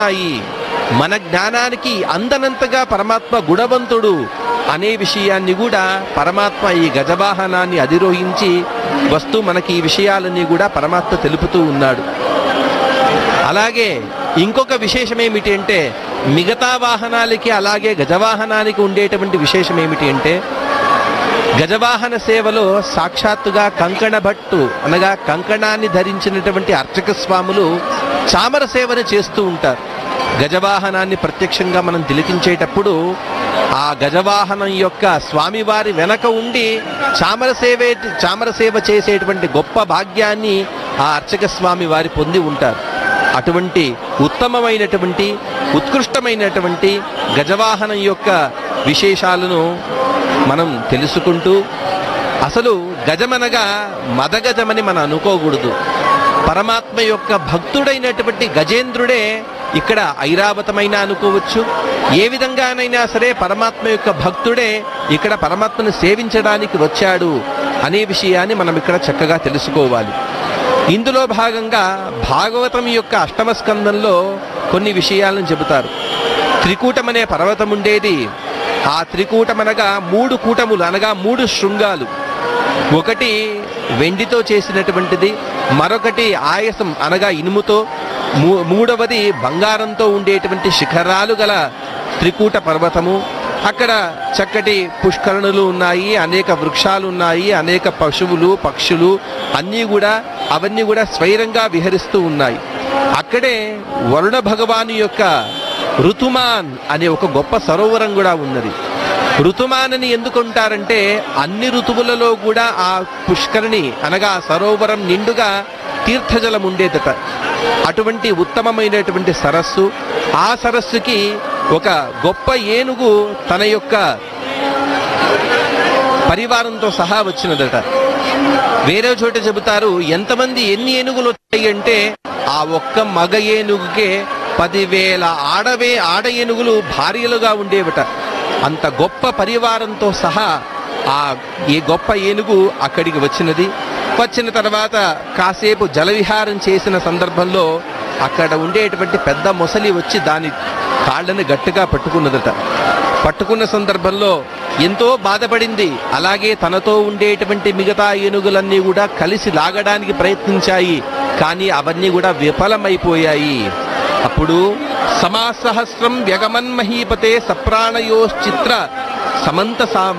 ఉన్నాయి మన జ్ఞానానికి అందనంతగా పరమాత్మ గుణవంతుడు అనే విషయాన్ని కూడా పరమాత్మ ఈ గజవాహనాన్ని అధిరోహించి వస్తూ మనకి ఈ విషయాలన్నీ కూడా పరమాత్మ తెలుపుతూ ఉన్నాడు అలాగే ఇంకొక విశేషం ఏమిటి అంటే మిగతా వాహనాలకి అలాగే గజవాహనానికి ఉండేటువంటి విశేషం ఏమిటి అంటే గజవాహన సేవలో సాక్షాత్తుగా కంకణ భట్టు అనగా కంకణాన్ని ధరించినటువంటి అర్చక స్వాములు చామర సేవను చేస్తూ ఉంటారు గజవాహనాన్ని ప్రత్యక్షంగా మనం తిలకించేటప్పుడు ఆ గజవాహనం యొక్క స్వామివారి వెనక ఉండి చామర సేవే చామర సేవ చేసేటువంటి గొప్ప భాగ్యాన్ని ఆ అర్చక స్వామి వారి పొంది ఉంటారు అటువంటి ఉత్తమమైనటువంటి ఉత్కృష్టమైనటువంటి గజవాహనం యొక్క విశేషాలను మనం తెలుసుకుంటూ అసలు గజమనగా మదగజమని మనం అనుకోకూడదు పరమాత్మ యొక్క భక్తుడైనటువంటి గజేంద్రుడే ఇక్కడ ఐరావతమైన అనుకోవచ్చు ఏ విధంగానైనా సరే పరమాత్మ యొక్క భక్తుడే ఇక్కడ పరమాత్మను సేవించడానికి వచ్చాడు అనే విషయాన్ని మనం ఇక్కడ చక్కగా తెలుసుకోవాలి ఇందులో భాగంగా భాగవతం యొక్క అష్టమ స్కందంలో కొన్ని విషయాలను చెబుతారు త్రికూటం అనే పర్వతం ఉండేది ఆ త్రికూటం అనగా మూడు కూటములు అనగా మూడు శృంగాలు ఒకటి వెండితో చేసినటువంటిది మరొకటి ఆయాసం అనగా ఇనుముతో మూ- మూడవది బంగారంతో ఉండేటువంటి శిఖరాలు గల త్రికూట పర్వతము అక్కడ చక్కటి పుష్కరణులు ఉన్నాయి అనేక వృక్షాలు ఉన్నాయి అనేక పశువులు పక్షులు అన్నీ కూడా అవన్నీ కూడా స్వైరంగా విహరిస్తూ ఉన్నాయి అక్కడే వరుణ భగవాను యొక్క ఋతుమాన్ అనే ఒక గొప్ప సరోవరం కూడా ఉన్నది ఋతుమానని ఎందుకుంటారంటే అన్ని ఋతువులలో కూడా ఆ పుష్కరిణి అనగా ఆ సరోవరం నిండుగా తీర్థజలం ఉండేదట అటువంటి ఉత్తమమైనటువంటి సరస్సు ఆ సరస్సుకి ఒక గొప్ప ఏనుగు తన యొక్క పరివారంతో సహా వచ్చినదట వేరే చోట చెబుతారు ఎంతమంది ఎన్ని ఏనుగులు వచ్చాయి అంటే ఆ ఒక్క మగ ఏనుగుకే పదివేల ఆడవే ఆడ ఏనుగులు భార్యలుగా ఉండేవట అంత గొప్ప పరివారంతో సహా ఆ ఈ గొప్ప ఏనుగు అక్కడికి వచ్చినది వచ్చిన తర్వాత కాసేపు జలవిహారం చేసిన సందర్భంలో అక్కడ ఉండేటువంటి పెద్ద మొసలి వచ్చి దాని కాళ్ళని గట్టిగా పట్టుకున్నదట పట్టుకున్న సందర్భంలో ఎంతో బాధపడింది అలాగే తనతో ఉండేటువంటి మిగతా ఏనుగులన్నీ కూడా కలిసి లాగడానికి ప్రయత్నించాయి కానీ అవన్నీ కూడా విఫలమైపోయాయి అప్పుడు సమాసహస్రం వ్యగమన్ మహీపతే సప్రాణయోశ్చిత్ర సమంత సామ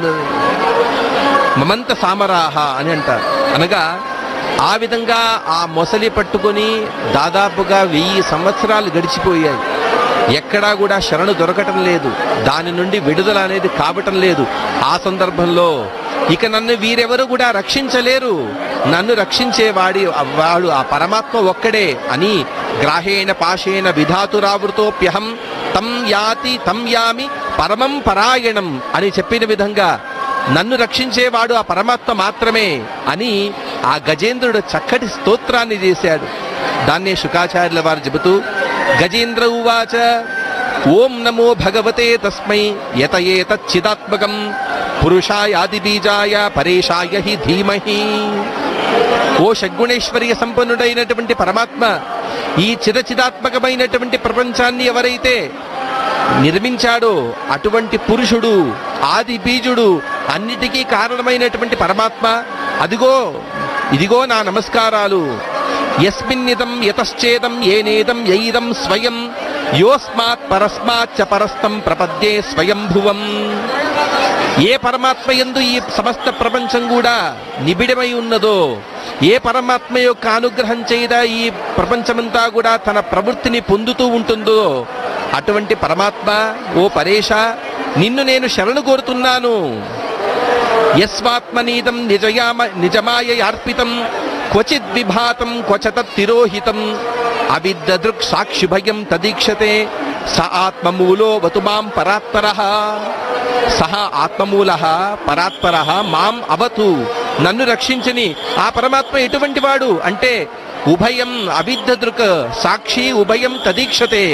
మమంత సామరాహ అని అంటారు అనగా ఆ విధంగా ఆ మొసలి పట్టుకొని దాదాపుగా వెయ్యి సంవత్సరాలు గడిచిపోయాయి ఎక్కడా కూడా శరణు దొరకటం లేదు దాని నుండి విడుదల అనేది కావటం లేదు ఆ సందర్భంలో ఇక నన్ను వీరెవరు కూడా రక్షించలేరు నన్ను రక్షించేవాడి వాడు ఆ పరమాత్మ ఒక్కడే అని గ్రాహేణ పాశేన విధాతురావృతోప్యహం తం యాతి తం యామి పరమం పరాయణం అని చెప్పిన విధంగా నన్ను రక్షించేవాడు ఆ పరమాత్మ మాత్రమే అని ఆ గజేంద్రుడు చక్కటి స్తోత్రాన్ని చేశాడు దాన్నే శుకాచార్యుల వారు చెబుతూ గజేంద్ర ఉవాచ ఓం నమో భగవతే తస్మై యత ఏతచ్చిదాత్మకం పురుషాయాది బీజాయ పరేషాయ హి ధీమహి ఓ షడ్గుణేశ్వర్య సంపన్నుడైనటువంటి పరమాత్మ ఈ చిరచిదాత్మకమైనటువంటి ప్రపంచాన్ని ఎవరైతే నిర్మించాడో అటువంటి పురుషుడు ఆది బీజుడు అన్నిటికీ కారణమైనటువంటి పరమాత్మ అదిగో ఇదిగో నా నమస్కారాలు యస్మిన్నిదం యతశ్చేదం ఏనేదం యైదం స్వయం యోస్మాత్ పరస్మాచ్చ పరస్తం ప్రపద్యే స్వయంభువం ఏ పరమాత్మ యందు ఈ సమస్త ప్రపంచం కూడా నిబిడమై ఉన్నదో ఏ పరమాత్మ యొక్క అనుగ్రహం చేత ఈ ప్రపంచమంతా కూడా తన ప్రవృత్తిని పొందుతూ ఉంటుందో అటువంటి పరమాత్మ ఓ పరేష నిన్ను నేను శరణు కోరుతున్నాను యస్వాత్మనీదం నిజయామ నిజమాయయార్పితం క్వచిద్ విభాతం క్వచత తిరోహితం అవిద్దదృక్ సాక్షిభయం తదీక్షతే స ఆత్మమూలో వతు మాం పరాత్పర సహ ఆత్మమూల పరాత్పర మాం అవతు నన్ను రక్షించని ఆ పరమాత్మ ఎటువంటి వాడు అంటే ఉభయం అవిద్దదృక్ సాక్షి ఉభయం తదీక్షతే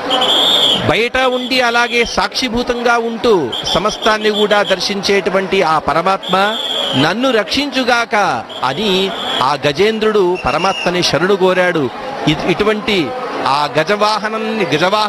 బయట ఉండి అలాగే సాక్షిభూతంగా ఉంటూ సమస్తాన్ని కూడా దర్శించేటువంటి ఆ పరమాత్మ నన్ను రక్షించుగాక అని ఆ గజేంద్రుడు పరమాత్మని శరణు కోరాడు ఇ- ఇటువంటి ఆ గజవాహనాన్ని గజవాహన